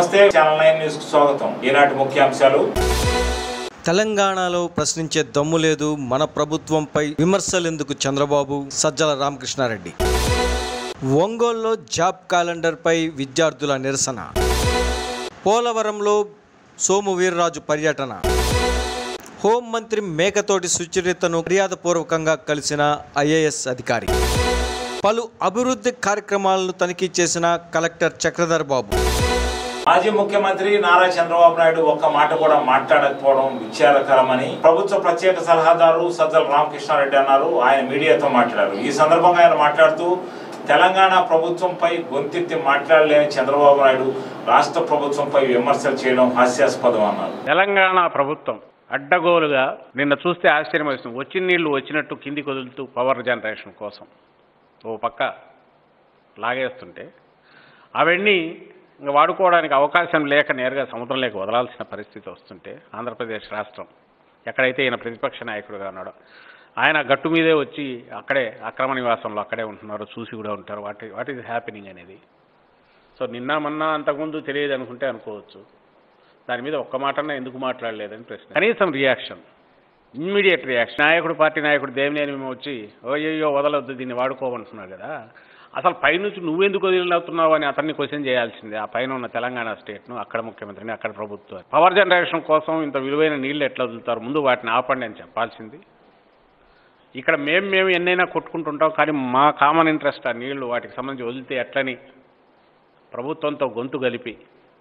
నమస్తే channel nine news కు స్వాగతం ఈనాటి ముఖ్యాంశాలు తెలంగాణలో ప్రశ్నించే దమ్ము లేదు మన ప్రభుత్వంపై విమర్శలెందుకు చంద్రబాబు సజ్జల రామకృష్ణారెడ్డి ఒంగోలులో జాబ్ క్యాలెండర్పై విద్యార్థుల నిరసన పోలవరంలో సోము వీర్రాజు పర్యటన హోంమంత్రి మేకతోటి సుచరితను మర్యాదపూర్వకంగా కలిసిన ఐఏఎస్ అధికారి పలు అభివృద్ధి కార్యక్రమాలను తనిఖీ చేసిన కలెక్టర్ చక్రధర్ బాబు మాజీ ముఖ్యమంత్రి నారా చంద్రబాబు నాయుడు ఒక్క మాట కూడా మాట్లాడకపోవడం విచారకరమని ప్రభుత్వ ప్రత్యేక సలహాదారు సజ్జల రామకృష్ణారెడ్డి అన్నారు ఆయన మీడియాతో మాట్లాడారు ఈ సందర్భంగా ఆయన మాట్లాడుతూ తెలంగాణ ప్రభుత్వంపై గొంతెత్తి మాట్లాడలేని చంద్రబాబు నాయుడు రాష్ట్ర ప్రభుత్వంపై విమర్శలు చేయడం హాస్యాస్పదం అన్నారు తెలంగాణ ప్రభుత్వం అడ్డగోలుగా నిన్న చూస్తే ఆశ్చర్యం వేస్తుంది వచ్చిన నీళ్లు వచ్చినట్టు కిందికి వదులుతూ పవర్ జనరేషన్ కోసం ఓ పక్క లాగేస్తుంటే అవన్నీ ఇంకా వాడుకోవడానికి అవకాశం లేక నేరుగా సముద్రంలోకి వదలాల్సిన పరిస్థితి వస్తుంటే ఆంధ్రప్రదేశ్ రాష్ట్రం ఎక్కడైతే ఈయన ప్రతిపక్ష నాయకుడుగా ఉన్నాడో ఆయన గట్టు మీదే వచ్చి అక్కడే అక్రమ నివాసంలో అక్కడే ఉంటున్నారు చూసి కూడా ఉంటారు వాట్ వాట్ ఈజ్ హ్యాపెనింగ్ అనేది సో నిన్న మొన్న అంతకుముందు తెలియదు అనుకుంటే అనుకోవచ్చు దాని మీద ఒక్క మాటన్నా ఎందుకు మాట్లాడలేదని ప్రశ్న కనీసం రియాక్షన్ ఇమ్మీడియట్ రియాక్షన్ నాయకుడు పార్టీ నాయకుడు దేవినేని మేము వచ్చి ఓయ్యో వదలొద్దు దీన్ని వాడుకోమంటున్నారు కదా అసలు పైనుంచి నువ్వెందుకు వదిలినవుతున్నావు అని అతన్ని క్వశ్చన్ చేయాల్సిందే ఆ పైన ఉన్న తెలంగాణ స్టేట్ను అక్కడ ముఖ్యమంత్రిని అక్కడ ప్రభుత్వం పవర్ జనరేషన్ కోసం ఇంత విలువైన నీళ్లు ఎట్లా వదులుతారు ముందు వాటిని ఆపండి అని చెప్పాల్సింది ఇక్కడ మేము మేము ఎన్నైనా కొట్టుకుంటుంటాం కానీ మా కామన్ ఇంట్రెస్ట్ ఆ నీళ్లు వాటికి సంబంధించి వదిలితే ఎట్లని ప్రభుత్వంతో గొంతు కలిపి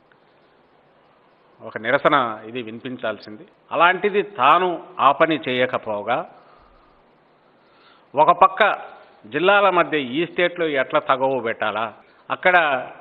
ఒక నిరసన ఇది వినిపించాల్సింది అలాంటిది తాను ఆ పని చేయకపోగా ఒక పక్క జిల్లాల మధ్య ఈ స్టేట్లో ఎట్లా తగవు పెట్టాలా అక్కడ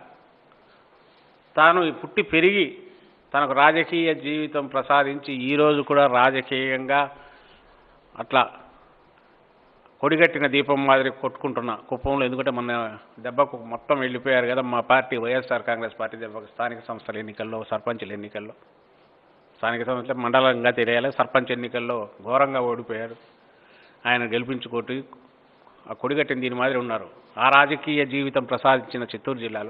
తాను పుట్టి పెరిగి తనకు రాజకీయ జీవితం ప్రసాదించి ఈరోజు కూడా రాజకీయంగా అట్లా కొడిగట్టిన దీపం మాదిరి కొట్టుకుంటున్న కుప్పంలో ఎందుకంటే మొన్న దెబ్బకు మొత్తం వెళ్ళిపోయారు కదా మా పార్టీ వైఎస్ఆర్ కాంగ్రెస్ పార్టీ దెబ్బకు స్థానిక సంస్థల ఎన్నికల్లో సర్పంచుల ఎన్నికల్లో స్థానిక సంస్థల మండలంగా తెలియాలి సర్పంచ్ ఎన్నికల్లో ఘోరంగా ఓడిపోయారు ఆయన గెలిపించుకోటి ఆ కొడిగట్టిన దీని మాదిరి ఉన్నారు ఆ రాజకీయ జీవితం ప్రసాదించిన చిత్తూరు జిల్లాలో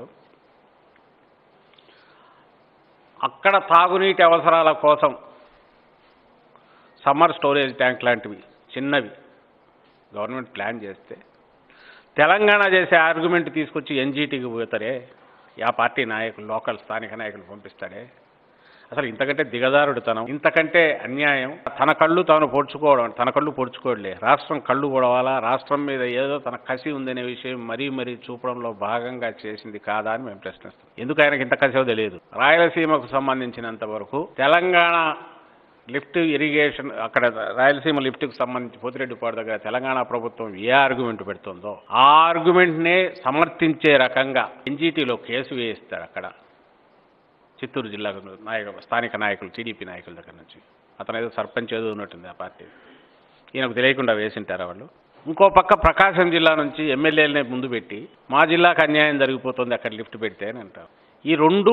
అక్కడ తాగునీటి అవసరాల కోసం సమ్మర్ స్టోరేజ్ ట్యాంక్ లాంటివి చిన్నవి గవర్నమెంట్ ప్లాన్ చేస్తే తెలంగాణ చేసే ఆర్గ్యుమెంట్ తీసుకొచ్చి ఎన్జీటీకి పోతారే ఆ పార్టీ నాయకులు లోకల్ స్థానిక నాయకులు పంపిస్తాడే అసలు ఇంతకంటే దిగజారుడుతనం ఇంతకంటే అన్యాయం తన కళ్ళు తాను పొడుచుకోవడం తన కళ్ళు పొడుచుకోవట్లే రాష్ట్రం కళ్ళు పొడవాలా రాష్ట్రం మీద ఏదో తన కసి ఉందనే విషయం మరీ మరీ చూపడంలో భాగంగా చేసింది కాదా అని మేము ప్రశ్నిస్తాం ఎందుకు ఆయనకి ఇంత కసో తెలియదు రాయలసీమకు సంబంధించినంత వరకు తెలంగాణ లిఫ్ట్ ఇరిగేషన్ అక్కడ రాయలసీమ లిఫ్ట్కి సంబంధించి పోతిరెడ్డిపాడు దగ్గర తెలంగాణ ప్రభుత్వం ఏ ఆర్గ్యుమెంట్ పెడుతుందో ఆ ఆర్గ్యుమెంట్నే సమర్థించే రకంగా ఎన్జీటీలో కేసు వేయిస్తారు అక్కడ చిత్తూరు జిల్లా నాయక స్థానిక నాయకులు టీడీపీ నాయకుల దగ్గర నుంచి అతను ఏదో సర్పంచ్ ఏదో ఉన్నట్టుంది ఆ పార్టీ ఈయనకు తెలియకుండా వేసింటారా వాళ్ళు ఇంకో పక్క ప్రకాశం జిల్లా నుంచి ఎమ్మెల్యేలనే ముందు పెట్టి మా జిల్లాకు అన్యాయం జరిగిపోతుంది అక్కడ లిఫ్ట్ పెడితే అని అంటారు ఈ రెండు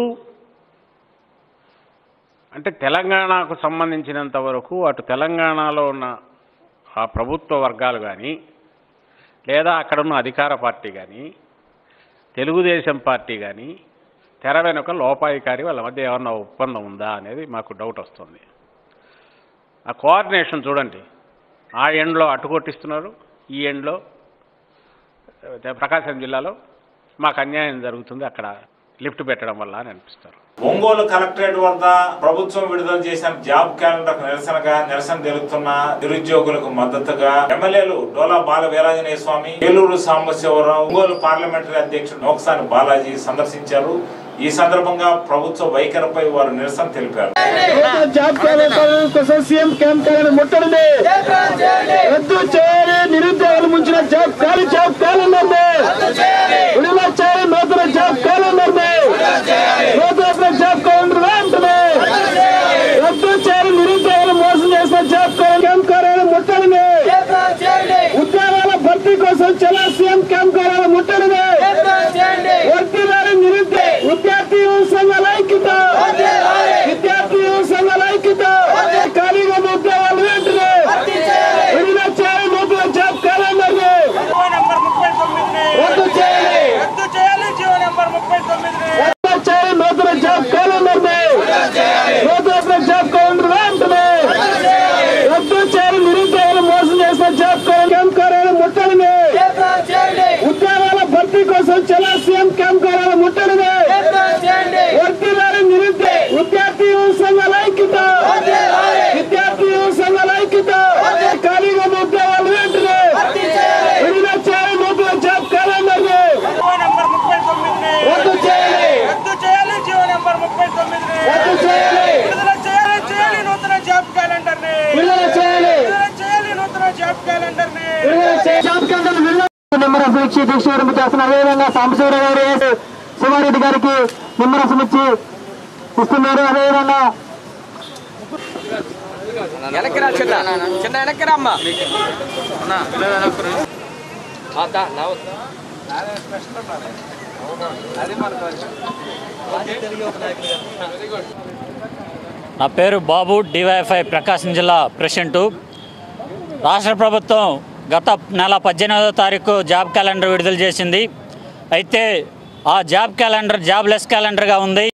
అంటే తెలంగాణకు సంబంధించినంత వరకు అటు తెలంగాణలో ఉన్న ఆ ప్రభుత్వ వర్గాలు కానీ లేదా అక్కడ ఉన్న అధికార పార్టీ కానీ తెలుగుదేశం పార్టీ కానీ తెర వెనుక లోపాయికారి వాళ్ళ మధ్య ఏమన్నా ఒప్పందం ఉందా అనేది మాకు డౌట్ వస్తుంది ఆ కోఆర్డినేషన్ చూడండి ఆ ఎండ్లో అటు కొట్టిస్తున్నారు ఈ ఎండ్లో ఆ, ప్రకాశం జిల్లాలో మాకు అన్యాయం జరుగుతుంది అక్కడ లిఫ్ట్ పెట్టడం వల్ల అని అనిపిస్తారు ఒంగోలు కలెక్టరేట్ వద్ద ప్రభుత్వం విడుదల చేసిన జాబ్ క్యాలెండర్ నిరసనగా నిరసన తెలుపుతున్న నిరుద్యోగులకు మద్దతుగా ఎమ్మెల్యేలు డోలా బాల వీరాంజనేయ స్వామి ఏలూరు సాంబశివరావు ఒంగోలు పార్లమెంటరీ అధ్యక్షుడు నోక్సాని బాలాజీ సందర్శించారు ఈ సందర్భంగా ప్రభుత్వ వైఖరిపై వారు నిరసన తెలిపారు జాబ్ క్యాలెండర్ కోసం సీఎం క్యాంప్ క్యాలెండర్ ముట్టడిని రద్దు చేయాలి నిరుద్యోగులు ముంచిన జాబ్ ఖాళీ జాబ్ క్యాలెండర్ విడుదల చేయాలి నూతన జాబ్ క్యాలెండర్ నూతన జాబ్ క్యాలెండర్ వెంటనే రద్దు చేయాలి నిరుద్యోగులు మోసం చేసిన జాబ్ క్యాంప్ కార్యాలయం ముట్టడిని ఉద్యోగాల భర్తీ కోసం చలా సీఎం క్యాంప్ కార్యాలయం ముట్టడిని వర్తిల్లాలి నిరుద్యోగ విద్యార్థి యువ సంఘాల ఐక్యత విద్యార్థి యువ సంఘాల ఐక్యత ఖాళీగా ఉన్న ఉద్యోగాలు వెంటనే విడుదల చేయాలి నూతన జాబ్ క్యాలెండర్ జీవో నెంబర్ ముప్పై తొమ్మిదిని రద్దు చేయాలి రద్దు చేయాలి జీవో నెంబర్ ముప్పై జాబ్ క్యాలెండర్ విడుదల నిమ్మరసం ఇచ్చి దీక్ష విరమణ చేస్తున్నారు అదేవిధంగా సాంబశివరావు గారు శివారెడ్డి గారికి నిమ్మరసం ఇచ్చి ఇస్తున్నారు అదేవిధంగా వెనక్కిరా చిన్న చిన్న వెనక్కిరా అమ్మ ఆ, దా, నా వద్దు. నా పేరు బాబు డివైఎఫ్ఐ ప్రకాశం జిల్లా ప్రెసిడెంటు రాష్ట్ర ప్రభుత్వం గత నెల పద్దెనిమిదవ తారీఖు జాబ్ క్యాలెండర్ విడుదల చేసింది అయితే ఆ జాబ్ క్యాలెండర్ జాబ్లెస్ క్యాలెండర్గా ఉంది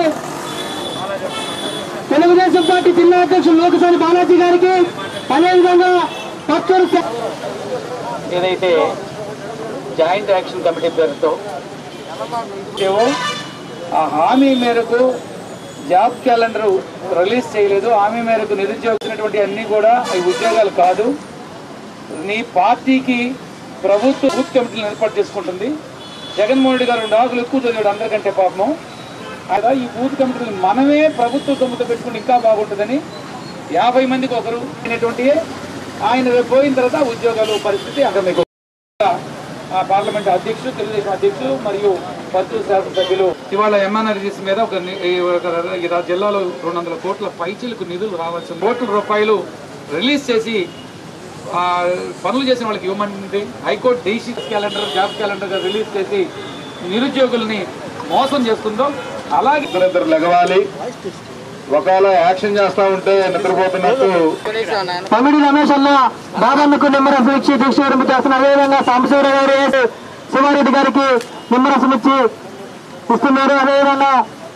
తెలుగుదేశం పార్టీ జిల్లా అధ్యక్షులు లోకసాని బాలాజీ గారికి అదేవిధంగా పచ్చూరు ఏదైతే జాయింట్ యాక్షన్ కమిటీ పేరుతో ఏవో ఆ హామీ మేరకు జాబ్ క్యాలెండర్ రిలీజ్ చేయలేదు హామీ మేరకు నిరుద్యోగినటువంటి అన్ని కూడా ఈ ఉద్యోగాలు కాదు నీ పార్టీకి ప్రభుత్వ బూత్ కమిటీలు ఏర్పాటు చేసుకుంటుంది జగన్మోహన్ రెడ్డి గారు డాగులు ఎక్కువ చదివాడు అందరికంటే పాపం అలా ఈ బూత్ కమిటీలు మనమే ప్రభుత్వ సొమ్ముతో పెట్టుకుంటే ఇంకా బాగుంటుందని యాభై మందికి ఒకరు అయినటువంటి ఆయన రేపు పోయిన తర్వాత ఉద్యోగాలు పరిస్థితి అక్కడ మీకు ఆ పార్లమెంట్ అధ్యక్షుడు తెలుగుదేశం అధ్యక్షుడు మరియు పత్తు శాసనసభ్యులు ఇవాళ ఎంఎన్ఆర్జీసీ మీద ఒక ని- ఈ ఒక ఈ రా- జిల్లాలో రెండు వందల కోట్ల పైచీలకు నిధులు రావాల్సిన కోట్ల రూపాయలు రిలీజ్ చేసి ఆ, పనులు చేసిన వాళ్ళకి ఇవ్వమంది high court DC calendar job calendar release చేసి నిరుద్యోగుల్ని మోసం చేస్తుందో అలాగే ఇద్దరు లెగవాలి ఒకవేళ యాక్షన్ చేస్తా ఉంటే నిద్రపోతున్నట్టు పమిడి రమేష్ అన్న బాబాన్నకు నిమ్మరసం ఇచ్చి దీక్ష విరమణ చేస్తున్నారు అదేవిధంగా సాంబశివరావు గారు శివారెడ్డి గారికి నిమ్మరసం ఇచ్చి ఇస్తున్నారు అదేవిధంగా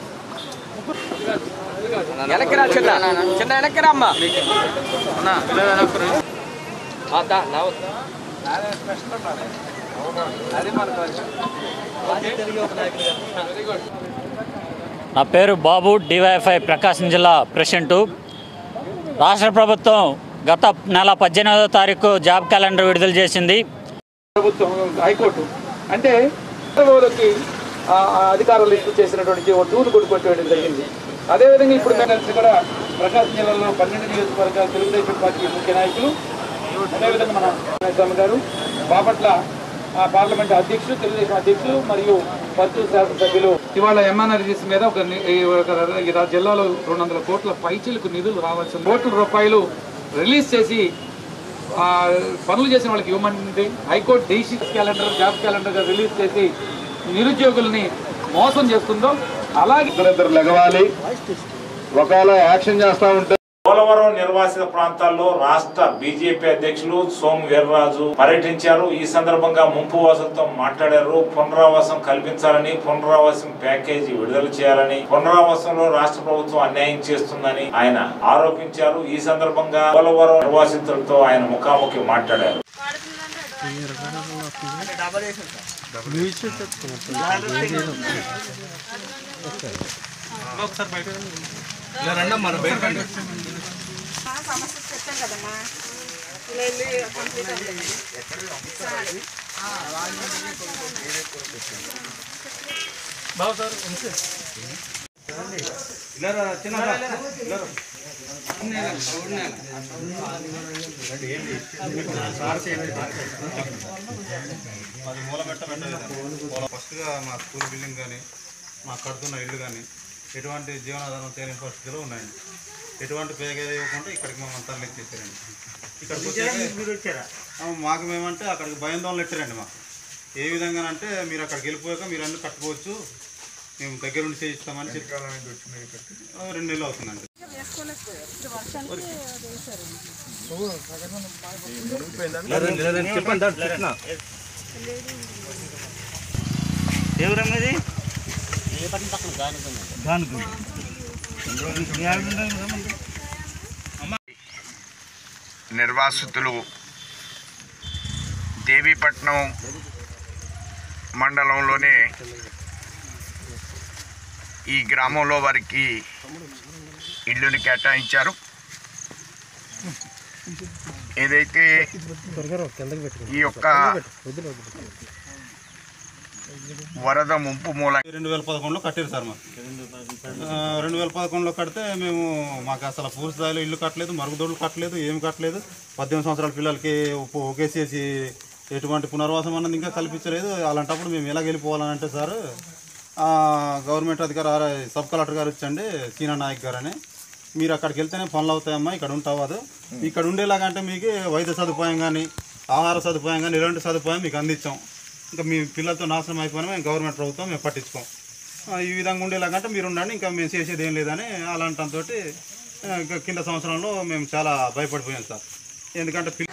వెనక్కిరా చిన్న చిన్న వెనక్కిరా అమ్మ ఆ, దా, నా వద్దు. నా పేరు బాబు డివైఎఫ్ఐ ప్రకాశం జిల్లా ప్రెసిడెంటు రాష్ట్ర ప్రభుత్వం గత నెల పద్దెనిమిదవ తారీఖు జాబ్ క్యాలెండర్ విడుదల చేసింది ప్రభుత్వం హైకోర్టు అంటే ఉద్యోగులకి ఆ, ఆ అధికారులు ఇష్యూ చేసినటువంటి ఓ టూర్ కొట్టుకొట్టేయడం జరిగింది అదేవిధంగా ఇప్పుడు మేము కలిసి కూడా ప్రకాశం జిల్లాలో పన్నెండు నియోజకవర్గాల తెలుగుదేశం పార్టీ ముఖ్య నాయకులు అదేవిధంగా మన స్వామి గారు బాపట్ల ఆ పార్లమెంట్ అధ్యక్షుడు తెలుగుదేశం అధ్యక్షుడు మరియు పత్తు శాసనసభ్యులు ఇవాళ ఎంఎన్ఆర్జీసీ మీద ఒక ని- ఈ ఒక ఈ రా- జిల్లాలో రెండు వందల కోట్ల పైచీలకు నిధులు రావాల్సిన కోట్ల రూపాయలు రిలీజ్ చేసి ఆ, పనులు చేసిన వాళ్ళకి ఇవ్వమంది high court DC calendar job calendar release చేసి నిరుద్యోగుల్ని మోసం చేస్తుందో అలాగే ఇద్దరు లెగవాలి ఒకవేళ యాక్షన్ చేస్తా ఉంటే పోలవరం నిర్వాసిత ప్రాంతాల్లో రాష్ట్ర బీజేపీ అధ్యక్షులు సోము వీర్రాజు పర్యటించారు ఈ సందర్భంగా ముంపు వాసులతో మాట్లాడారు పునరావాసం కల్పించాలని పునరావాసం ప్యాకేజీ విడుదల చేయాలని పునరావాసంలో రాష్ట్ర ప్రభుత్వం అన్యాయం చేస్తుందని ఆయన ఆరోపించారు ఈ సందర్భంగా పోలవరం నిర్వాసితులతో ఆయన ముఖాముఖి మాట్లాడారు సమస్య చెప్పాను కదమ్మా ఇలా వెళ్ళి కంప్లీట్ అవ్వలేదు ఫస్ట్గా మా స్కూల్ బిల్డింగ్ కానీ మా కడుతున్న ఇల్లు కానీ ఎటువంటి జీవనాధారం చేయని పరిస్థితులు ఉన్నాయండి ఎటువంటి పేగ ఇవ్వకుండా ఇక్కడికి మమ్మల్ని తరలిచ్చేసారండి ఇక్కడికి వచ్చాక ఆ, మాకు మేమంటే అక్కడికి భయాందోళన పెట్టారండి మాకు ఏ విధంగా అంటే మీరు అక్కడికి వెళ్ళిపోయాక మీరు అన్ని కట్టుకోవచ్చు మేము దగ్గరుండి చేయిస్తామని చెప్పి ఆ, రెండు నెలలు అవుతుందండి నిర్వాసితులు దేవీపట్నం మండలంలోనే ఈ గ్రామంలో వారికి ఇల్లుని కేటాయించారు ఏదైతే ఈ యొక్క వరద ముంపు మూల రెండు వేల పదకొండులో కట్టారు సార్ మాకు రెండు వేల పదకొండులో కడితే మేము మాకు అసలు పూర్తి స్థాయిలో ఇల్లు కట్టలేదు మరుగుదొడ్లు కట్టలేదు ఏమి కట్టలేదు పద్దెనిమిది సంవత్సరాల పిల్లలకి ఒ- ఒకేసేసి ఎటువంటి పునర్వాసం అన్నది ఇంకా కల్పించలేదు అలాంటప్పుడు మేము ఎలా వెళ్ళిపోవాలని అంటే సార్ ఆ, గవర్నమెంట్ అధికారి ఆర్- సబ్ కలెక్టర్ గారు వచ్చండి సీనా నాయక్ గారు అని మీరు అక్కడికి వెళ్తేనే పనులు అవుతాయమ్మా ఇక్కడ ఉంటావదు ఇక్కడ ఉండేలాగంటే మీకు వైద్య సదుపాయం కానీ ఆహార సదుపాయం కానీ ఇలాంటి సదుపాయం మీకు అందించాం ఇంకా మీ పిల్లలతో నాశనం అయిపోయినా మేము గవర్నమెంట్ ప్రభుత్వం మేము పట్టించుకోం ఆ, ఈ విధంగా ఉండేలాగంటే మీరు ఉండండి ఇంకా మేము చేసేది ఏం లేదని అలాంటితో ఇంకా కింద సంవత్సరంలో మేము చాలా భయపడిపోయాం సార్ ఎందుకంటే పిల్ల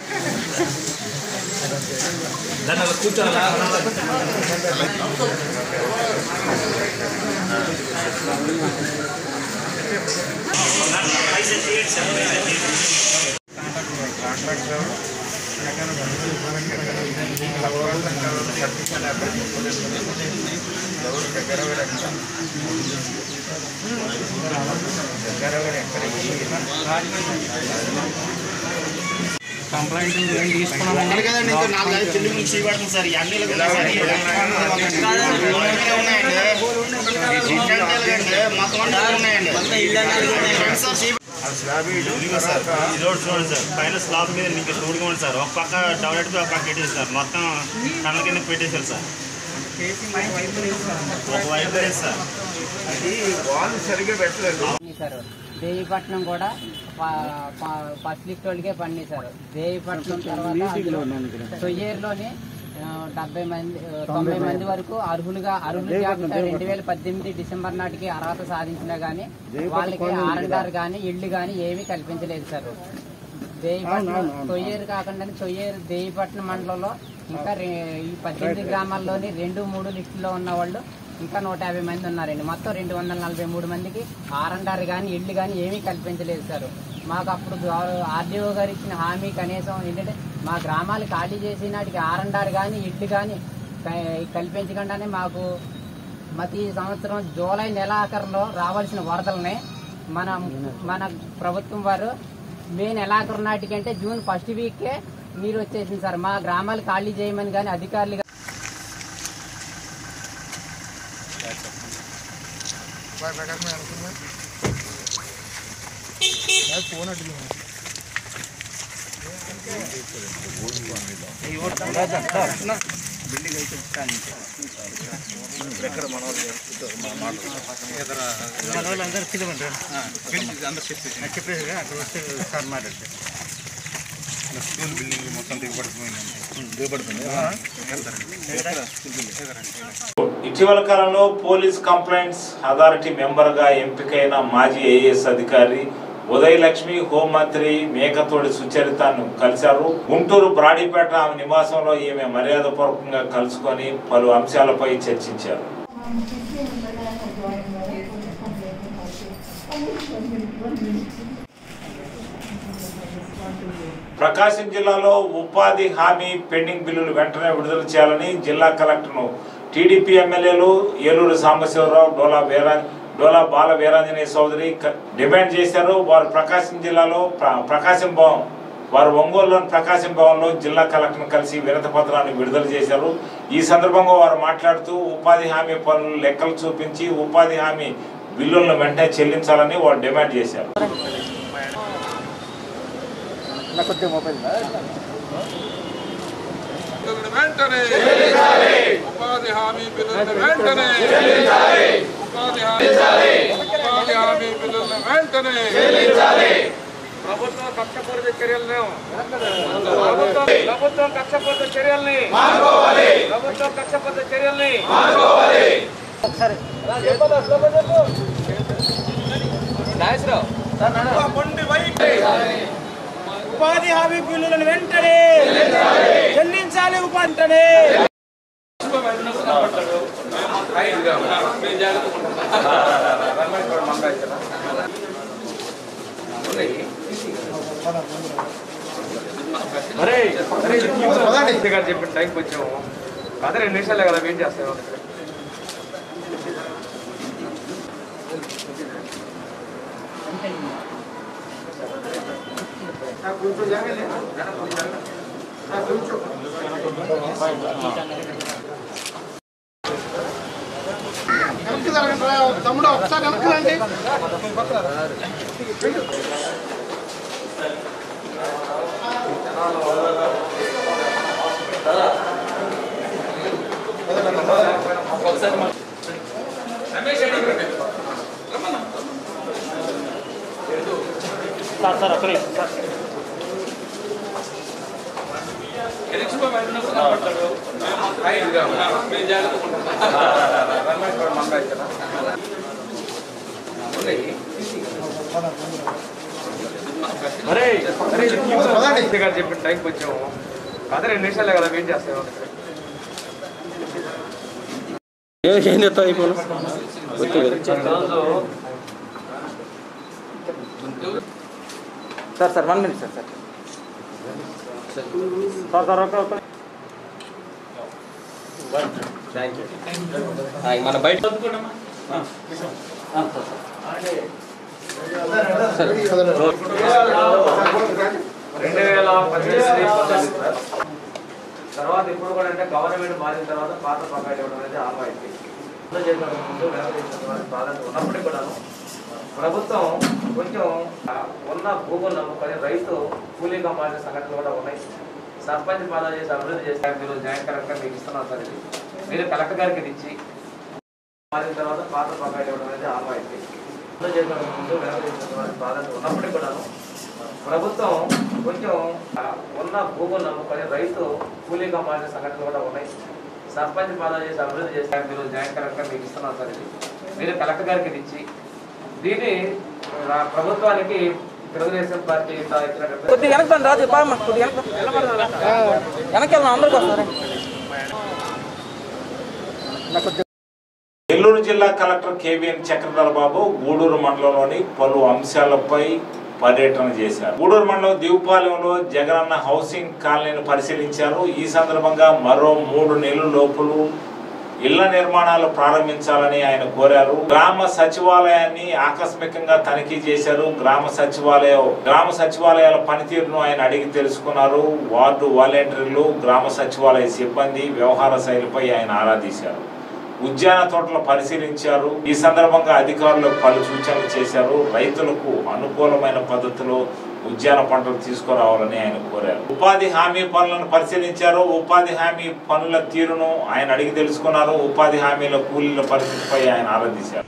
ఈ రోడ్ చూడండి సార్ పైన స్లాబ్ మీద ఇంకా చూడుగా ఉంది సార్ ఒక పక్క డెవలప్ ఒక పక్క పెట్టేసి సార్ మొత్తం కళ్ళ కింద పెట్టేశారు సార్ ఒక వైపు లేదు సార్ అది వాళ్ళు సరిగ్గా పెట్టలేదు సార్ దేవిపట్నం కూడా ప- ప- ఫస్ట్ లిస్ట్ వాళ్ళకే పండిస్తారు దేవిపట్నం తర్వాత అందులో సొయ్యేరులోని ఆ, డెబ్బై మంది ఆ, తొంభై మంది వరకు అర్హులుగా అర్హులు జాబితా రెండు వేల పద్దెనిమిది డిసెంబర్ నాటికి అర్హత సాధించినా గానీ వాళ్ళకి ఆర్ఎన్ఆర్ గానీ ఇళ్ళు గానీ ఏమీ కల్పించలేదు సార్ దేవిపట్నం సొయ్యేరు కాకుండా సొయ్యేరు దేవిపట్నం మండలంలో ఇంకా రె- ఈ పద్దెనిమిది గ్రామాల్లోని రెండు మూడు లిస్టులో ఉన్న వాళ్ళు ఇంకా నూట యాభై మంది ఉన్నారండి మొత్తం రెండు వందల నలభై మూడు మందికి ఆర్ఎండ్ఆర్ కానీ ఇళ్ళు కానీ ఏమీ కల్పించలేదు సార్ మాకు అప్పుడు ఆర్డీఓ గారు ఇచ్చిన హామీ కనీసం ఏంటంటే మా గ్రామాలు ఖాళీ చేసి నాటికి ఆర్ఎండ్ఆర్ కానీ ఇళ్ళు కానీ కల్పించకుండానే మాకు ప్రతి సంవత్సరం జూలై నెలాఖరులో రావాల్సిన వరదలని మన మన ప్రభుత్వం వారు మే నెలాఖరు నాటికంటే జూన్ ఫస్ట్ వీకే నీరు వచ్చేసింది సార్ మా గ్రామాలు ఖాళీ చేయమని కానీ అధికారులు స్కూల్ బిల్డింగ్ మొత్తం దిగబడిపోయింది దిగబడిపోయింది ఇటీవల కాలంలో పోలీస్ కంప్లైంట్స్ అథారిటీ మెంబర్గా ఎంపికైన మాజీ ఐఏఎస్ అధికారి ఉదయ్ లక్ష్మి హోంమంత్రి మేకతోడి సుచరితను కలిశారు గుంటూరు బ్రాడీపేట ఆమె నివాసంలో ఈమె మర్యాదపూర్వకంగా కలుసుకొని పలు అంశాలపై చర్చించారు ప్రకాశం జిల్లాలో ఉపాధి హామీ పెండింగ్ బిల్లులు వెంటనే విడుదల చేయాలని జిల్లా కలెక్టర్ను టీడీపీ ఎమ్మెల్యేలు ఏలూరు సాంబశివరావు డోలా వీరా డోలా బాల వీరాంజనేయ చౌదరి క- డిమాండ్ చేశారు వారు ప్రకాశం జిల్లాలో ప్ర- ప్రకాశం భవన్ వారు ఒంగోలులోని ప్రకాశం భవన్లో జిల్లా కలెక్టర్ను కలిసి వినతి పత్రాన్ని విడుదల చేశారు ఈ సందర్భంగా వారు మాట్లాడుతూ ఉపాధి హామీ పనులు లెక్కలు చూపించి ఉపాధి హామీ బిల్లులను వెంటనే చెల్లించాలని వారు డిమాండ్ చేశారు వెంటనే ఉపాధి హామీ బిల్లులను వెంటనే ఉపాధి హామీ ఉపాధి హామీ బిల్లులను వెంటనే ప్రభుత్వం కక్షపూరిత చర్యలను ప్రభుత్వం ప్రభుత్వం కక్షపూరిత చర్యల్ని ప్రభుత్వం కక్షపూరిత చర్యల్ని నాగేశ్వరరావు ఉపాధి హామీ బిల్లులను వెంటనే చెల్లించాలి ఉపాధి వెంటనే అరే అరే గారు చెప్పిన టైంకి వచ్చాము అదే రెండు నిమిషాలే కదా వెయిట్ చేస్తాను వెనక్కి జరగండి రా. తమ్ముడు ఒకసారి వెనకరండి సార్ సార్ అక్కడ సార్ అరే అరే పదండి గారు చెప్పిన టైంకి వచ్చాము అదే రెండు నిమిషాలే కదా వెయిట్ చేస్తాము ఏం చెప్తావు ఇప్పుడు sir sir one minute sir sir sir sir okay okay మన బయట రెండు వేల పద్దెనిమిది పంతొమ్మిది తర్వాత ఇప్పుడు కూడా అంటే గవర్నమెంట్ మారిన తర్వాత పాత పక్కా ఇవ్వడం అనేది ఆనవాయితీ ముందు చేసిన ముందు వెనక చేసిన తర్వాత బాధ్యత ఉన్నప్పటికీ కూడాను ప్రభుత్వం కొంచెం ఆ, ఉన్న భూములు నమ్ముకొని రైతు కూలీగా మారిన సంఘటనలు కూడా ఉన్నాయి సర్పంచ్ పాలన చేసి అభివృద్ధి చేసి మీరు జాయింట్ కలెక్టర్ మీకు ఇస్తున్నారు సార్ ఇది మీరు కలెక్టర్ గారికి ఇది ఇచ్చి మారిన తర్వాత పాత పక్కా ఇవ్వడం అనేది ఆనవాయితీ ముందు చేసిన ముందు వెనక చేసిన తర్వాత బాధ్యత ఉన్నప్పటికీ కూడాను ప్రభుత్వం కొంచెం ఆ, ఉన్న భూములు నమ్ముకొని రైతు కూలీగా మారిన సంఘటనలు కూడా ఉన్నాయి సర్పంచ్ పాలన చేసి అభివృద్ధి చేసి మీరు జాయింట్ కలెక్టర్ మీకు ఇస్తున్నారు సార్ ఇది మీరు కలెక్టర్ గారికి ఇది ఇచ్చి దీన్ని ఆ, ప్రభుత్వానికి తెలుగుదేశం పార్టీ ఇచ్చినటువంటి కొద్దిగా వెనక పని రాదు బామ్మ కొద్దిగా వెనక వెనక్కి వెళ్దాం అందరికి వస్తారా నెల్లూరు జిల్లా కలెక్టర్ కేవీఎన్ చక్రధర బాబు గూడూరు మండలంలోని పలు అంశాలపై పర్యటన చేశారు గూడూరు మండలం దీవుపాలెంలో జగనన్న హౌసింగ్ కాలనీని పరిశీలించారు ఈ సందర్భంగా మరో మూడు నెలల లోపులు ఇళ్ల నిర్మాణాలు ప్రారంభించాలని ఆయన కోరారు గ్రామ సచివాలయాన్ని ఆకస్మికంగా తనిఖీ చేశారు గ్రామ సచివాలయ గ్రామ సచివాలయాల పనితీరును ఆయన అడిగి తెలుసుకున్నారు వార్డు వాలంటీర్లు గ్రామ సచివాలయ సిబ్బంది వ్యవహార శైలిపై ఆయన ఆరా తీశారు ఉద్యాన తోటలు పరిశీలించారు ఈ సందర్భంగా అధికారులకు పలు సూచనలు చేశారు రైతులకు అనుకూలమైన పద్ధతిలో ఉద్యాన పంటలు తీసుకురావాలని ఆయన కోరారు ఉపాధి హామీ పనులను పరిశీలించారు ఉపాధి హామీ పనుల తీరును ఆయన అడిగి తెలుసుకున్నారు ఉపాధి హామీల కూలీల పరిస్థితిపై ఆయన ఆరాధించారు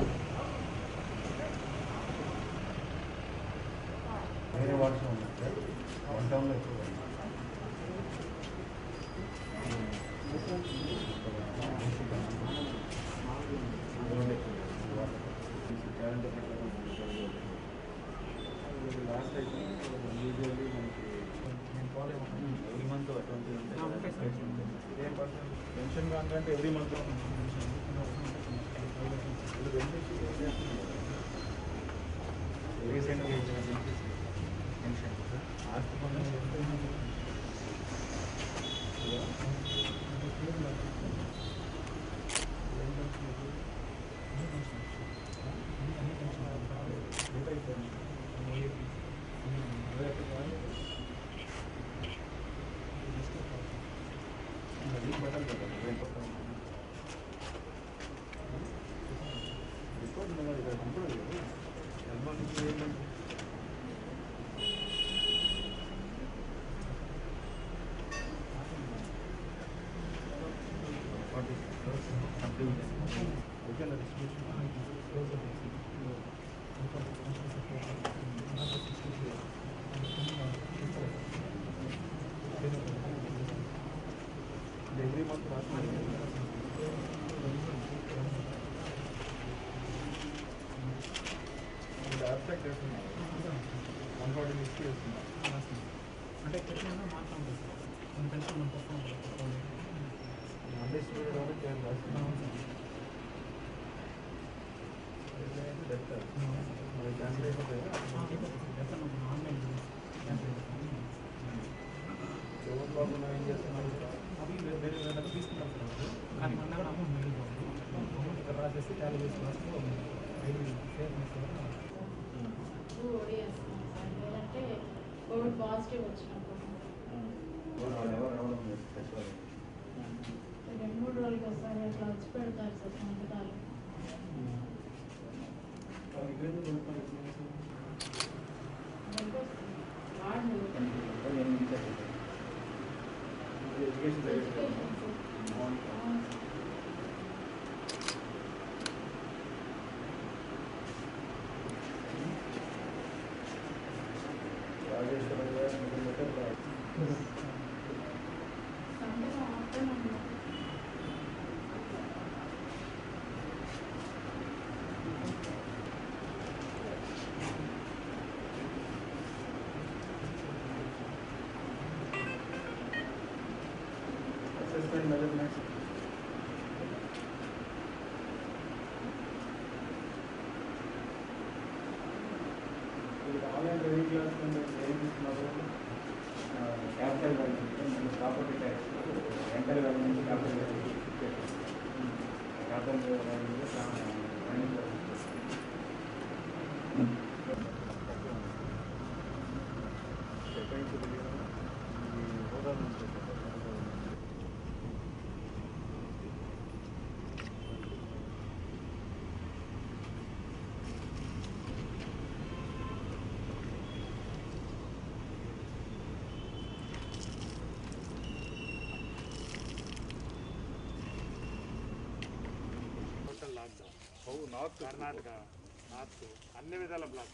పెన్షన్ కావాలంటే every month every month abstract చేస్తున్నాం వన్ ఫార్టీ సిక్స్టీ వేస్తున్నాం అంటే ఎక్కడైనా మాట్లాడుతుంది సార్ మన పెన్షన్ మన పక్కన అన్ని స్టూడెంట్ వరకు చేయాలి రాస్తున్నాం మరి క్యాన్సిల్ అయిపోతే ఆన్లైన్ ఎవరు ప్రాబ్లం ఏం చేస్తున్నారు అవి వేరే వేరే దగ్గర తీసుకుంటాం సార్ కానీ మన కూడా అమౌంట్ మిగిలిపోతుంది ఇక్కడ రాసేసి ట్యాలీ చేసి రాస్తే ఐడి షేర్ లేదంటే కోవిడ్ పాజిటివ్ వచ్చినప్పుడు రెండు మూడు రోజులకి ఒకసారి అట్లా వచ్చి పెడతారు సార్ సంతకాలు ఆన్లైన్ రెడీ క్లాస్ ఏం తీసుకున్నారు capital value property tax enter value నుంచి capital value capital value total lockdown how north Karnataka north అన్ని విధాల బ్లాక్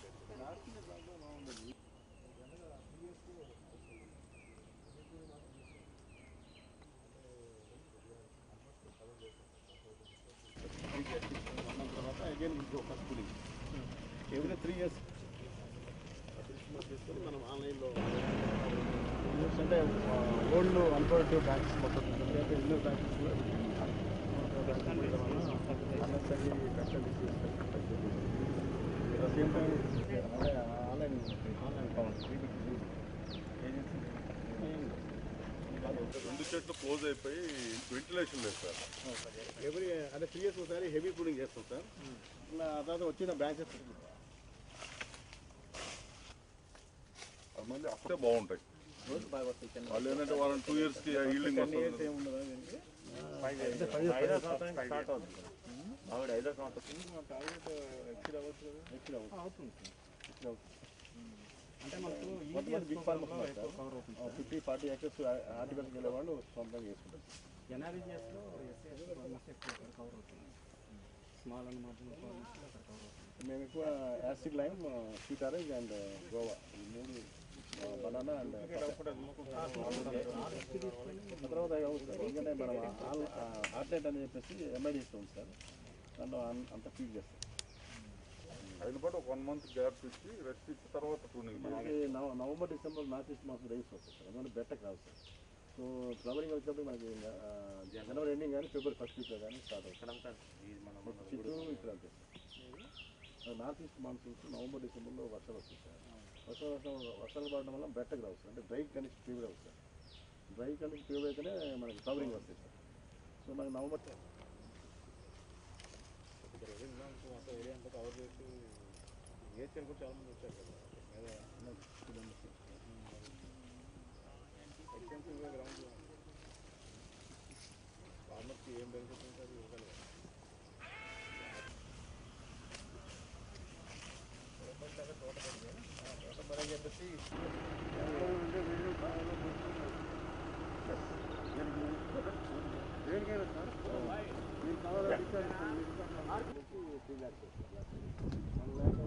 తర్వాత అగైన్ ఇంకో first cooling every three years తీసుకొని మనం ఆన్లైన్లో అంటే ఓల్డ్ అన్ప్రొడక్టివ్ బ్యాంక్స్ మొత్తం ఎన్నో banks same time online online రెండు చెట్లు క్లోజ్ అయిపోయి వెంటిలేషన్ లేదు సార్ ఎవ్రీ అంటే త్రీ ఇయర్స్ ఒకసారి హెవీ కూలింగ్ చేస్తాం సార్ నా తర్వాత వచ్చిన బ్రాంచెస్ అది మళ్ళీ అప్పుడే బాగుంటాయి వాళ్ళు ఏంటంటే వాళ్ళని టూ ఇయర్స్ కి హీల్డింగ్ వస్తుంది ఐదో సంవత్సరానికి స్టార్ట్ అవుతుంది ఆవిడ ఐదో సంవత్సరం అంటే మనకు big farmer fifty forty acres articles వెళ్ళే వాళ్ళు సొంతంగా చేసుకుంటారు ఎన్ఆర్ఈజిఎస్లో కవర్ అవుతుంది స్మాల్ అండ్ మార్జిన్ మేము ఎక్కువ acid lime sweet orange and guava ఈ మూడు బనానా అండ్ తర్వాత అవుతుంది ఎందుకంటే మనం ఆర్టెట్ అని చెప్పేసి ఎంఐడి ఇస్తుంది సార్ దాంట్లో అన్- అంతా ఫీడ్ చేస్తాం అయిన పాటు ఒక వన్ మంత్ గ్యాప్ ఇచ్చి రెస్ట్ ఇచ్చిన తర్వాత టూనింగ్ మనకి నవ- నవంబర్ డిసెంబర్ నార్త్ ఈస్ట్ మాకు రైస్ వస్తుంది సార్ ఎందుకంటే బెట్టకు రావు సార్ సో ఫ్లవరింగ్ వచ్చినప్పుడు మనకి ఇంకా, ఆ, జనవరి ఎండింగ్ కానీ ఫిబ్రవరి ఫస్ట్ వీక్లో కానీ స్టార్ట్ అవుతుంది చిత్తూ ఇక్కడ అంతే sir north east monsoons November డిసెంబర్లో వర్షాలు వస్తాయి సార్ వర్షాలు వర్షం వర్షాలు పడడం వల్ల బెట్టకు రావు సార్ అంటే డ్రై కండిషన్ ఫీవర్ అవుతుంది సార్ డ్రై కండిషన్ ఫీవర్ అయితేనే మనకి ఫ్లవరింగ్ వస్తాయి సార్ సో మనకి నవంబర్ మొత్తం ఏరియా అంతా కవర్ చేసి ఏచర్ కూడా చాలా మంది వచ్చారు కదా మీద ఎక్స్టెన్సివ్గా గ్రౌండ్ ఫార్మర్స్కి ఏం బెనిఫిట్ ఉంటుంది ఇవ్వగలరు తోట తోట పని చెప్పేసి దేనికైనా సార్ మీకు కావాలంటే three lakhs one lakh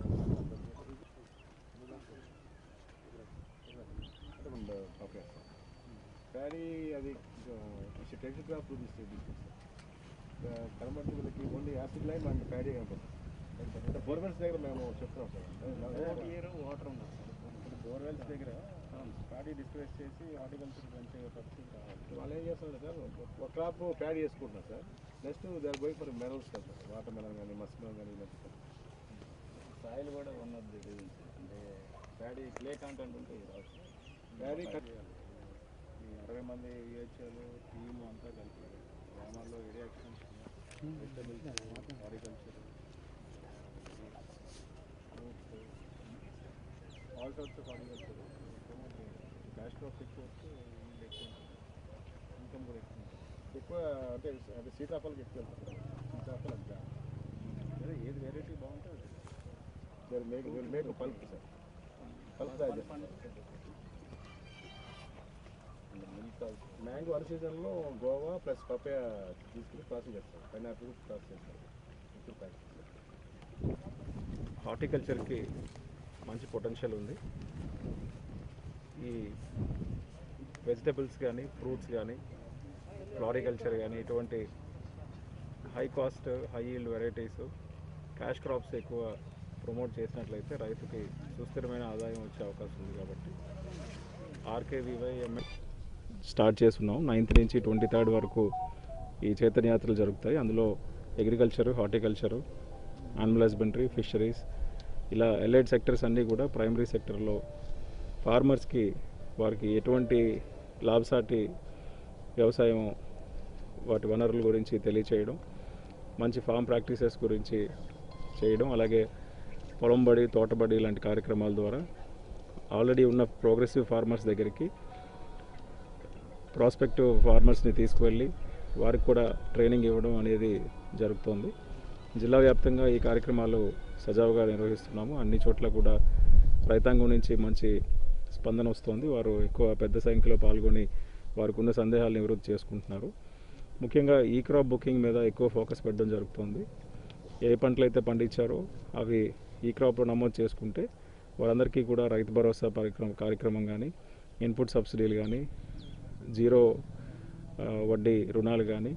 okay paddy అది టెక్నిక్ క్రాప్ తీసుకుంది కనబడి వీళ్ళకి only acid lime and paddy కనపడుతుంది అంటే బోర్వెల్స్ దగ్గర మేము చెప్తున్నాం సార్ ఇయర్ వాటర్ ఉంది ఇప్పుడు బోర్వెల్స్ దగ్గర ప్యాడీ డిస్ప్లేస్ చేసి హార్టికల్చర్ పెంచే పరిస్థితి రావాలి వాళ్ళు ఏం చేస్తున్నారు సార్ ఒక క్రాప్ ప్యాడీ వేసుకుంటున్నారు sir next they are going for melons sir water melon musk melon soil కూడా ఉన్నది అంటే ప్యాడీ క్లే కాంటెంట్ ఉంటే ప్యాడీ ఈ అరవై మంది విహెచ్ఎల్ టీమ్ అంతా కలిపి గ్రామాల్లో area extension vegetables horticulture all types of horticulture cash crops ఎక్కువ వస్తే yield ఎక్కువ ఇన్కమ్ కూడా ఎక్కువ ఉంటుంది. ఎక్కువ అంటే అంటే సీతాఫలకి ఎక్కువ వెళ్తారు సీతాఫలం అదే ఏది వెరైటీ బాగుంటే అది They'll make, we'll make a pulp, sir. Pulp digest. Mango one సీజన్లో గోవా ప్లస్ పపాయ తీసుకుని ప్రాసెస్ చేస్తారు పైనాపిల్ ప్రాసెస్ చేస్తారు ఇప్పుడు ప్యాక్ హార్టికల్చర్కి మంచి పొటెన్షియల్ ఉంది ఈ వెజిటబుల్స్ కానీ ఫ్రూట్స్ కానీ ఫ్లారికల్చర్ కానీ ఇటువంటి high cost high yield varieties cash crops ఎక్కువ ప్రమోట్ చేసినట్లయితే రైతుకి సుస్థిరమైన ఆదాయం వచ్చే అవకాశం ఉంది కాబట్టి ఆర్కేవీవై ఎంఎ స్టార్ట్ చేస్తున్నాం నైన్త్ నుంచి ట్వంటీ థర్డ్ వరకు ఈ చైతన్యయాత్రలు జరుగుతాయి అందులో agriculture horticulture animal husbandry fisheries ఇలా ఎలైడ్ సెక్టర్స్ అన్నీ కూడా ప్రైమరీ సెక్టర్లో ఫార్మర్స్కి వారికి ఎటువంటి లాభసాటి వ్యవసాయం వాటి వనరుల గురించి తెలియచేయడం మంచి ఫామ్ ప్రాక్టీసెస్ గురించి చేయడం అలాగే పొలం బడి తోటబడి ఇలాంటి కార్యక్రమాల ద్వారా ఆల్రెడీ ఉన్న ప్రోగ్రెసివ్ ఫార్మర్స్ దగ్గరికి ప్రాస్పెక్టివ్ ఫార్మర్స్ని తీసుకువెళ్ళి వారికి కూడా ట్రైనింగ్ ఇవ్వడం అనేది జరుగుతోంది జిల్లా వ్యాప్తంగా ఈ కార్యక్రమాలు సజావుగా నిర్వహిస్తున్నాము అన్ని చోట్ల కూడా రైతాంగం నుంచి మంచి స్పందన వస్తోంది వారు ఎక్కువ పెద్ద సంఖ్యలో పాల్గొని వారికి ఉన్న సందేహాలు నివృత్తి చేసుకుంటున్నారు ముఖ్యంగా ఈ క్రాప్ బుకింగ్ మీద ఎక్కువ ఫోకస్ పెట్టడం జరుగుతుంది ఏ పంటలు అయితే పండించారో అవి ఈ క్రాప్లో నమోదు చేసుకుంటే వారందరికీ కూడా రైతు భరోసా కార్యక్రమం కార్యక్రమం కానీ ఇన్పుట్ సబ్సిడీలు కానీ జీరో ఆ, వడ్డీ రుణాలు కానీ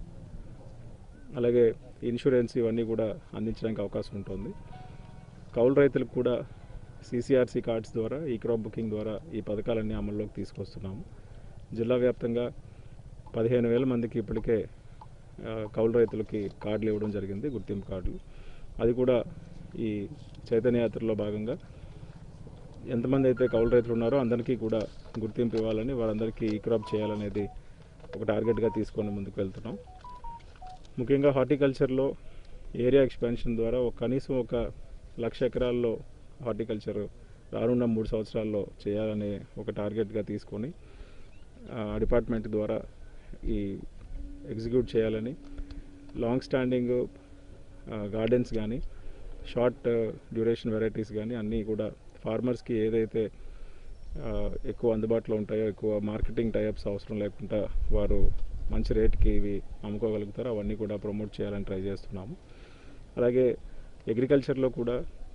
అలాగే ఇన్సూరెన్స్ ఇవన్నీ కూడా అందించడానికి అవకాశం ఉంటుంది కౌలు రైతులకు కూడా సీసీఆర్సీ కార్డ్స్ ద్వారా ఈ క్రాప్ బుకింగ్ ద్వారా ఈ పథకాలన్నీ అమల్లోకి తీసుకొస్తున్నాము జిల్లా వ్యాప్తంగా పదిహేను వేల మందికి ఇప్పటికే ఆ, కౌలు రైతులకి కార్డులు ఇవ్వడం జరిగింది గుర్తింపు కార్డులు అది కూడా ఈ చైతన్య యాత్రలో భాగంగా ఎంతమంది అయితే కౌలు రైతులు ఉన్నారో అందరికీ కూడా గుర్తింపు ఇవ్వాలని వారందరికీ ఈ క్రాప్ చేయాలనేది ఒక టార్గెట్గా తీసుకొని ముందుకు వెళ్తున్నాం ముఖ్యంగా హార్టికల్చర్లో ఏరియా ఎక్స్పాన్షన్ ద్వారా ఒక కనీసం ఒక లక్ష ఎకరాల్లో హార్టికల్చర్ రానున్న మూడు సంవత్సరాల్లో చేయాలనే ఒక టార్గెట్గా తీసుకొని ఆ డిపార్ట్మెంట్ ద్వారా ఈ ఎగ్జిక్యూట్ చేయాలని లాంగ్ స్టాండింగ్ గార్డెన్స్ కానీ షార్ట్ డ్యూరేషన్ వెరైటీస్ కానీ అన్నీ కూడా ఫార్మర్స్కి ఏదైతే ఆ, ఎక్కువ అందుబాటులో ఉంటాయో ఎక్కువ మార్కెటింగ్ టైప్స్ అవసరం లేకుండా వారు మంచి రేట్కి ఇవి అమ్ముకోగలుగుతారో అవన్నీ కూడా ప్రమోట్ చేయాలని ట్రై చేస్తున్నాము అలాగే అగ్రికల్చర్లో కూడా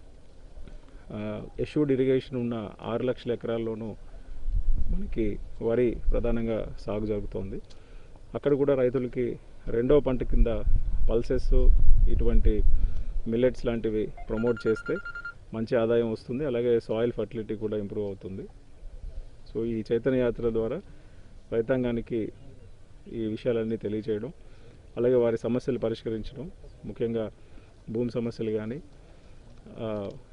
ఎష్యూడ్ ఇరిగేషన్ ఉన్న ఆరు లక్షల ఎకరాల్లోనూ మనకి వరి ప్రధానంగా సాగు జరుగుతోంది అక్కడ కూడా రైతులకి రెండో పంట కింద పల్సెస్ ఇటువంటి మిల్లెట్స్ లాంటివి ప్రమోట్ చేస్తే మంచి ఆదాయం వస్తుంది అలాగే సాయిల్ ఫర్టిలిటీ కూడా ఇంప్రూవ్ అవుతుంది సో ఈ చైతన్య యాత్ర ద్వారా రైతాంగానికి ఈ విషయాలన్నీ తెలియచేయడం అలాగే వారి సమస్యలు పరిష్కరించడం ముఖ్యంగా భూమి సమస్యలు కానీ ఆ,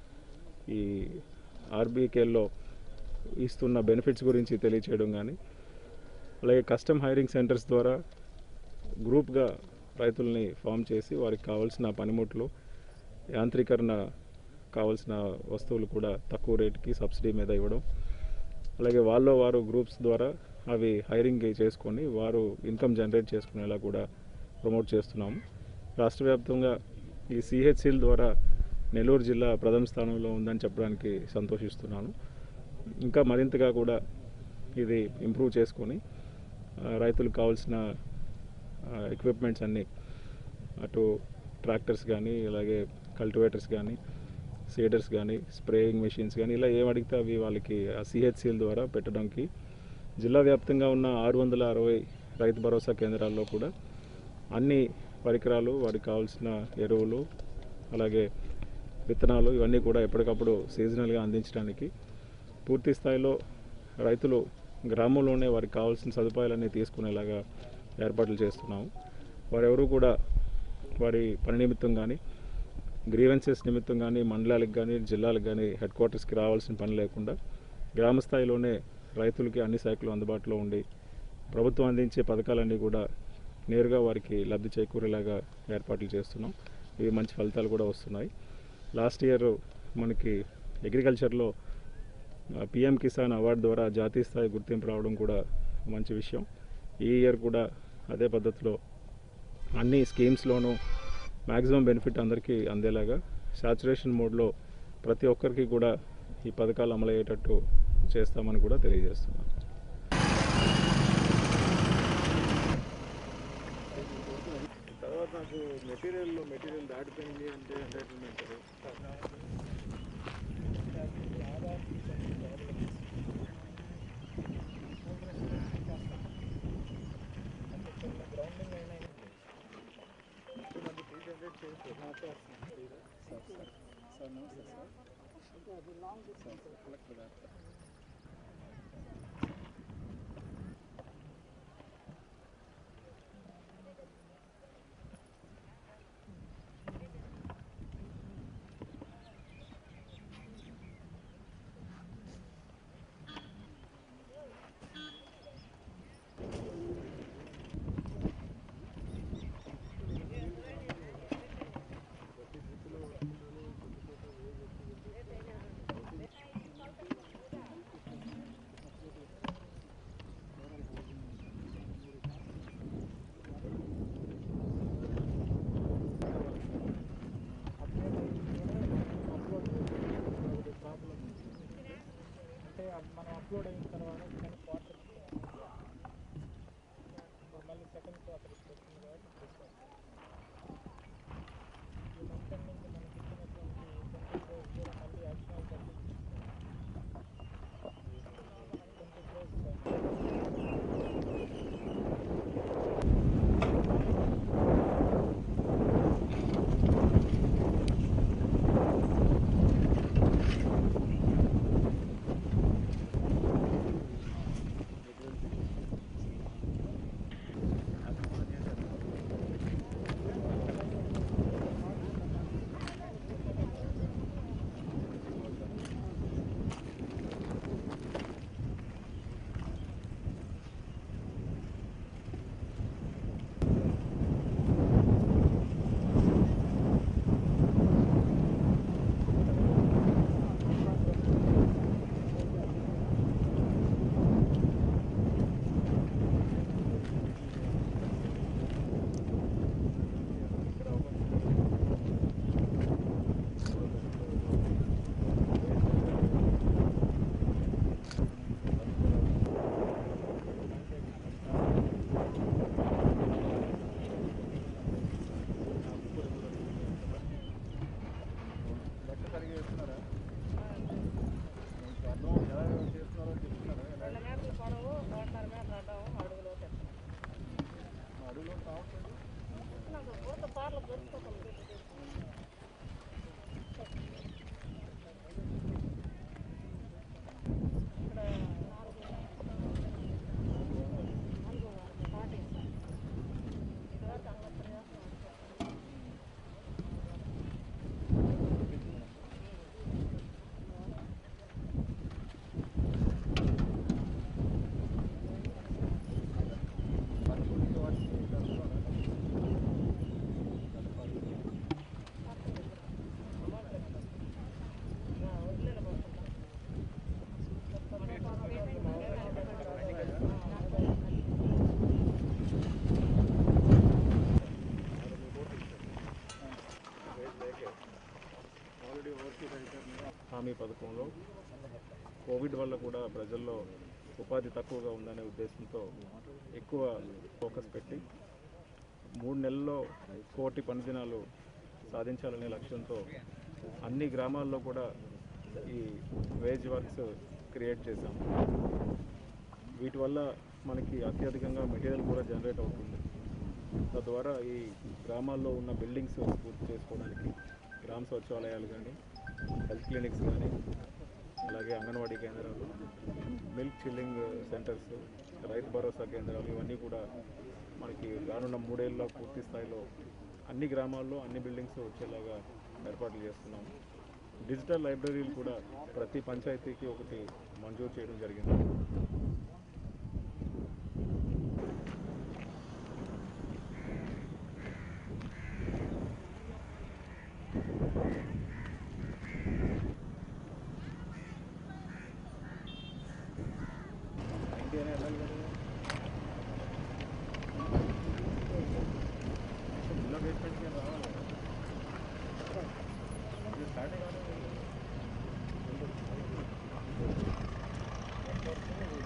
ఈ ఆర్బీకేల్లో ఇస్తున్న బెనిఫిట్స్ గురించి తెలియచేయడం కానీ అలాగే కస్టమ్ హైరింగ్ సెంటర్స్ ద్వారా గ్రూప్గా రైతుల్ని ఫామ్ చేసి వారికి కావాల్సిన పనిముట్లు యాంత్రీకరణ కావాల్సిన వస్తువులు కూడా తక్కువ రేటుకి సబ్సిడీ మీద ఇవ్వడం అలాగే వాళ్ళలో వారు గ్రూప్స్ ద్వారా అవి హైరింగ్ చేసుకొని వారు ఇన్కమ్ జనరేట్ చేసుకునేలా కూడా ప్రమోట్ చేస్తున్నాము రాష్ట్ర వ్యాప్తంగా ఈ సిహెచ్సిల ద్వారా నెల్లూరు జిల్లా ప్రథమ స్థానంలో ఉందని చెప్పడానికి సంతోషిస్తున్నాను ఇంకా మరింతగా కూడా ఇది ఇంప్రూవ్ చేసుకొని ఆ, రైతులకు కావాల్సిన ఎక్విప్మెంట్స్ అన్నీ అటు ట్రాక్టర్స్ కానీ అలాగే కల్టివేటర్స్ కానీ సీడర్స్ కానీ స్ప్రేయింగ్ మెషిన్స్ కానీ ఇలా ఏం అడిగితే అవి వాళ్ళకి ఆ సిహెచ్సిఎల్ ద్వారా పెట్టడానికి జిల్లా వ్యాప్తంగా ఉన్న ఆరు వందల అరవై రైతు భరోసా కేంద్రాల్లో కూడా అన్ని పరికరాలు వారికి కావాల్సిన ఎరువులు అలాగే విత్తనాలు ఇవన్నీ కూడా ఎప్పటికప్పుడు సీజనల్గా అందించడానికి పూర్తి స్థాయిలో రైతులు గ్రామంలోనే వారికి కావాల్సిన సదుపాయాలన్నీ తీసుకునేలాగా ఏర్పాట్లు చేస్తున్నాము వారెవరూ కూడా వారి పని నిమిత్తం కానీ గ్రీవెన్సెస్ నిమిత్తం కానీ మండలాలకు కానీ జిల్లాలకు కానీ హెడ్ క్వార్టర్స్కి రావాల్సిన పని లేకుండా గ్రామ స్థాయిలోనే రైతులకి అన్ని శాఖలు అందుబాటులో ఉండి ప్రభుత్వం అందించే పథకాలన్నీ కూడా నేరుగా వారికి లబ్ధి చేకూరేలాగా ఏర్పాట్లు చేస్తున్నాం ఇవి మంచి ఫలితాలు కూడా వస్తున్నాయి లాస్ట్ ఇయర్ మనకి అగ్రికల్చర్లో పిఎం కిసాన్ అవార్డు ద్వారా జాతీయ స్థాయి గుర్తింపు రావడం కూడా మంచి విషయం ఈ ఇయర్ కూడా అదే పద్ధతిలో అన్ని స్కీమ్స్లోనూ మ్యాక్సిమం బెనిఫిట్ అందరికీ అందేలాగా సాచురేషన్ మోడ్లో ప్రతి ఒక్కరికి కూడా ఈ పథకాలు అమలయ్యేటట్టు చేస్తామని కూడా తెలియజేస్తున్నాను తర్వాత నాకు మెటీరియల్ మెటీరియల్ దాటిపోయింది అంటే ఎంటర్టైన్మెంట్ అంటే మనం అప్లోడ్ అయిన తర్వాత సెకండ్ క్వార్టర్ మళ్ళీ సెకండ్ క్వార్టర్ వస్తుంది కాబట్టి తీసుకోవాలి ఈ మంత్ నుంచి మనకి ఇచ్చినటువంటి ట్వంటీ క్రోర్స్ కూడా మళ్ళీ అడిషనల్ డబ్బులు ట్వంటీ క్రోర్స్ లెక్క సరిగా వేస్తున్నారా మీకు అర్థం ఎలా చేస్తున్నారో చెప్తున్నారా ఎలా రెండు మీటర్ల పొడవు ఒకటిన్నర మీటర్ అడ్డం అడుగులో తెస్తున్నాం అడుగులో కావట్లేదు నాకు పూత పార్లు దొరుకుతుంది ఇక్కడ నాలుగు నాలుగు పార్టీ ఇదివరకు అంగత్ర హామీ పథకంలో కోవిడ్ వల్ల కూడా ప్రజల్లో ఉపాధి తక్కువగా ఉందనే ఉద్దేశంతో ఎక్కువ ఫోకస్ పెట్టి మూడు నెలల్లో కోటి పని దినాలు సాధించాలనే లక్ష్యంతో అన్ని గ్రామాల్లో కూడా ఈ వేజ్ వర్క్స్ క్రియేట్ చేశాం వీటి వల్ల మనకి అత్యధికంగా మెటీరియల్ కూడా జనరేట్ అవుతుంది తద్వారా ఈ గ్రామాల్లో ఉన్న బిల్డింగ్స్ పూర్తి చేసుకోవడానికి గ్రామ సచివాలయాలు కానీ హెల్త్ క్లినిక్స్ కానీ అలాగే అంగన్వాడీ కేంద్రాలు మిల్క్ చిల్లింగ్ సెంటర్స్ రైతు భరోసా కేంద్రాలు ఇవన్నీ కూడా మనకి రానున్న మూడేళ్ళలో పూర్తి స్థాయిలో అన్ని గ్రామాల్లో అన్ని బిల్డింగ్స్ వచ్చేలాగా ఏర్పాట్లు చేస్తున్నాం డిజిటల్ లైబ్రరీలు కూడా ప్రతి పంచాయతీకి ఒకటి మంజూరు చేయడం జరిగింది ఇండియానే వెళ్ళాలి కదా బిలో బేస్మెంట్కి ఏం రావాలి కదా ఇది స్టార్ట్ కాలేదు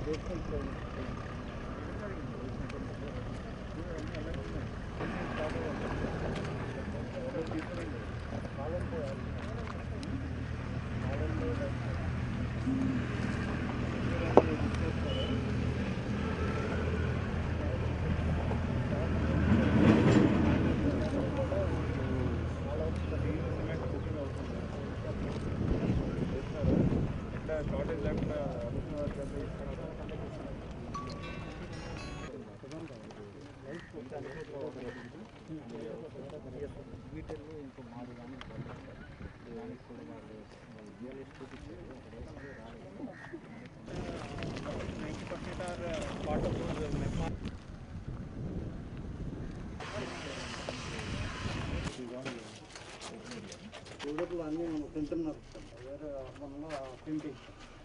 యూరోప్లో అన్ని తింటున్నారు వేరే మనలో ప్రింటింగ్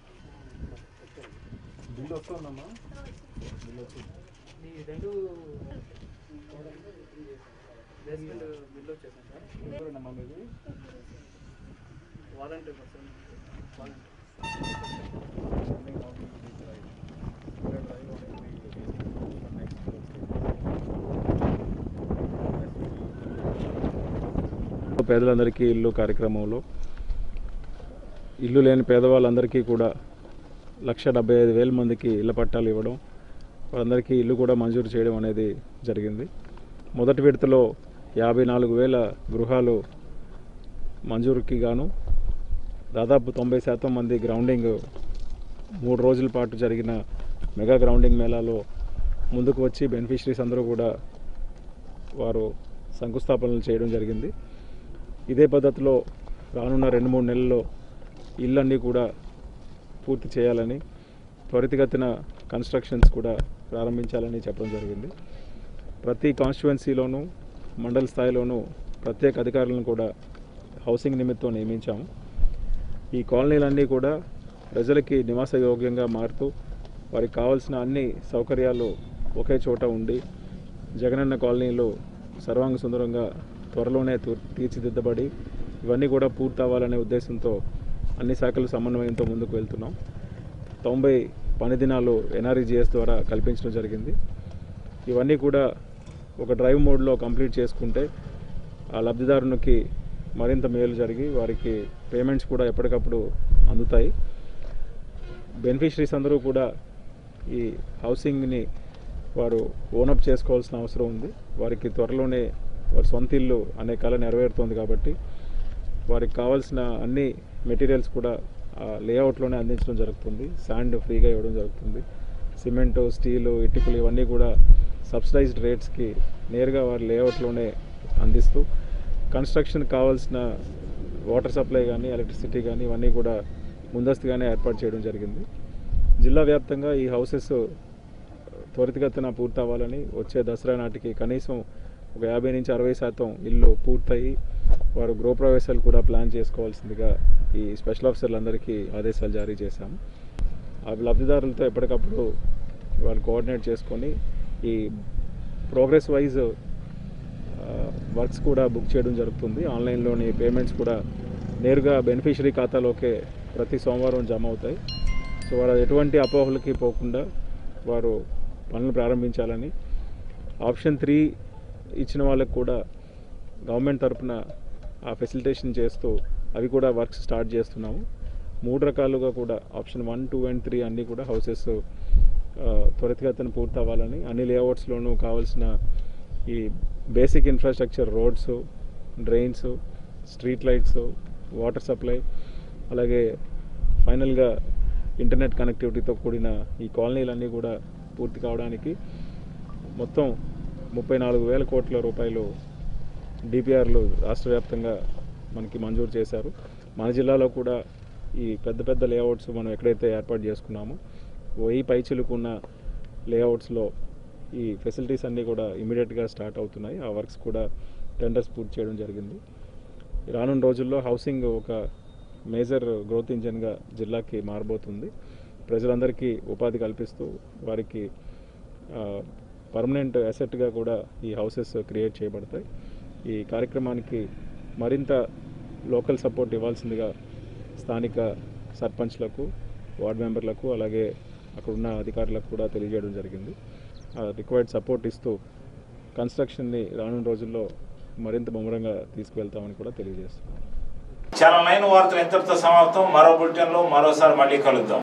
బిల్ వస్తుందమ్మా బిల్ వస్తుంది ఈ రెండు బేస్మెంట్ బిల్ వచ్చేసాం సార్ ఎవరేనమ్మా మీది వాలంటీర్ పర్సన్ వాలంటీర్ పేదలందరికీ ఇల్లు కార్యక్రమంలో ఇల్లు లేని పేదవాళ్ళందరికీ కూడా లక్ష డెబ్బై ఐదు వేల మందికి ఇళ్ల పట్టాలు ఇవ్వడం వాళ్ళందరికీ ఇల్లు కూడా మంజూరు చేయడం అనేది జరిగింది మొదటి విడతలో యాభై నాలుగు వేల గృహాలు మంజూరుకి గాను దాదాపు తొంభై శాతం మంది గ్రౌండింగ్ మూడు రోజుల పాటు జరిగిన మెగా గ్రౌండింగ్ మేళాలో ముందుకు వచ్చి బెనిఫిషరీస్ అందరూ కూడా వారు శంకుస్థాపనలు చేయడం జరిగింది ఇదే పద్ధతిలో రానున్న రెండు మూడు నెలల్లో ఇళ్ళన్నీ కూడా పూర్తి చేయాలని త్వరితగతిన కన్స్ట్రక్షన్స్ కూడా ప్రారంభించాలని చెప్పడం జరిగింది ప్రతి కాన్స్టిట్యువెన్సీలోనూ మండల స్థాయిలోనూ ప్రత్యేక అధికారులను కూడా హౌసింగ్ నిమిత్తం నియమించాము ఈ కాలనీలన్నీ కూడా ప్రజలకి నివాసయోగ్యంగా మారుతూ వారికి కావాల్సిన అన్ని సౌకర్యాలు ఒకే చోట ఉండి జగనన్న కాలనీలో సర్వాంగ సుందరంగా త్వరలోనే తూ- తీర్చిదిద్దబడి ఇవన్నీ కూడా పూర్తి అవ్వాలనే ఉద్దేశంతో అన్ని శాఖల సమన్వయంతో ముందుకు వెళ్తున్నాం తొంభై పని దినాలు ఎన్ఆర్ఈజిఎస్ ద్వారా కల్పించడం జరిగింది ఇవన్నీ కూడా ఒక డ్రైవ్ మోడ్లో కంప్లీట్ చేసుకుంటే ఆ లబ్ధిదారునికి మరింత మేలు జరిగి వారికి పేమెంట్స్ కూడా ఎప్పటికప్పుడు అందుతాయి బెనిఫిషరీస్ అందరూ కూడా ఈ హౌసింగ్ని వారు ఓనప్ చేసుకోవాల్సిన అవసరం ఉంది వారికి త్వరలోనే వారి సొంత ఇల్లు అనే కళ నెరవేరుతోంది కాబట్టి వారికి కావాల్సిన అన్ని మెటీరియల్స్ కూడా ఆ లేఅవుట్లోనే అందించడం జరుగుతుంది శాండ్ ఫ్రీగా ఇవ్వడం జరుగుతుంది సిమెంటు స్టీలు ఇటుకలు ఇవన్నీ కూడా సబ్సిడైజ్డ్ రేట్స్కి నేరుగా వారి లేఅవుట్లోనే అందిస్తూ కన్స్ట్రక్షన్ కావాల్సిన వాటర్ సప్లై కానీ ఎలక్ట్రిసిటీ కానీ ఇవన్నీ కూడా ముందస్తుగానే ఏర్పాటు చేయడం జరిగింది జిల్లా వ్యాప్తంగా ఈ హౌసెస్ త్వరితగతిన పూర్తి అవ్వాలని వచ్చే దసరా నాటికి కనీసం ఒక యాభై నుంచి అరవై శాతం ఇల్లు పూర్తయి వారు గృహప్రవేశాలు కూడా ప్లాన్ చేసుకోవాల్సిందిగా ఈ స్పెషల్ ఆఫీసర్లందరికీ ఆదేశాలు జారీ చేశాము ఆ లబ్ధిదారులతో ఎప్పటికప్పుడు వాళ్ళు కోఆర్డినేట్ చేసుకొని ఈ ప్రోగ్రెస్ వైజ్ వర్క్స్ కూడా బుక్ చేయడం జరుగుతుంది ఆన్లైన్లోని పేమెంట్స్ కూడా నేరుగా బెనిఫిషరీ ఖాతాలోకే ప్రతి సోమవారం జమ అవుతాయి సో వారు ఎటువంటి అపోహలకి పోకుండా వారు పనులు ప్రారంభించాలని ఆప్షన్ త్రీ ఇచ్చిన వాళ్ళకి కూడా గవర్నమెంట్ తరపున ఆ ఫెసిలిటేషన్ చేస్తూ అవి కూడా వర్క్స్ స్టార్ట్ చేస్తున్నాము మూడు రకాలుగా కూడా option one two and three అన్నీ కూడా హౌసెస్ త్వరితగతిన పూర్తి అవ్వాలని అన్ని లేఅవుట్స్లోనూ కావాల్సిన ఈ basic infrastructure roads drains street lights water supply అలాగే ఫైనల్గా ఇంటర్నెట్ కనెక్టివిటీతో కూడిన ఈ కాలనీలన్నీ కూడా పూర్తి కావడానికి మొత్తం ముప్పై నాలుగు వేల కోట్ల రూపాయలు డిపిఆర్లు రాష్ట్ర వ్యాప్తంగా మనకి మంజూరు చేశారు మన జిల్లాలో కూడా ఈ పెద్ద పెద్ద లేఅవుట్స్ మనం ఎక్కడైతే ఏర్పాటు చేసుకున్నామో వెయ్యి పైచిలుకున్న లేఅవుట్స్లో ఈ ఫెసిలిటీస్ అన్నీ కూడా ఇమీడియట్గా స్టార్ట్ అవుతున్నాయి ఆ వర్క్స్ కూడా టెండర్స్ పూర్తి చేయడం జరిగింది రానున్న రోజుల్లో హౌసింగ్ ఒక మేజర్ గ్రోత్ ఇంజన్గా జిల్లాకి మారబోతుంది ప్రజలందరికీ ఉపాధి కల్పిస్తూ వారికి పర్మనెంట్ అసెట్గా కూడా ఈ హౌసెస్ క్రియేట్ చేయబడతాయి ఈ కార్యక్రమానికి మరింత లోకల్ సపోర్ట్ ఇవ్వాల్సిందిగా స్థానిక సర్పంచ్లకు వార్డ్ మెంబర్లకు అలాగే అక్కడ ఉన్న అధికారులకు కూడా తెలియజేయడం జరిగింది రిక్వైర్డ్ సపోర్ట్ ఇస్తూ కన్స్ట్రక్షన్ని రానున్న రోజుల్లో మరింత ముమ్మరంగా తీసుకువెళ్తామని కూడా తెలియజేస్తున్నాం చాలా లైన్ వార్తలు ఎంతటితో సమాప్తం మరో బులెటిన్లో మరోసారి మళ్ళీ కలుద్దాం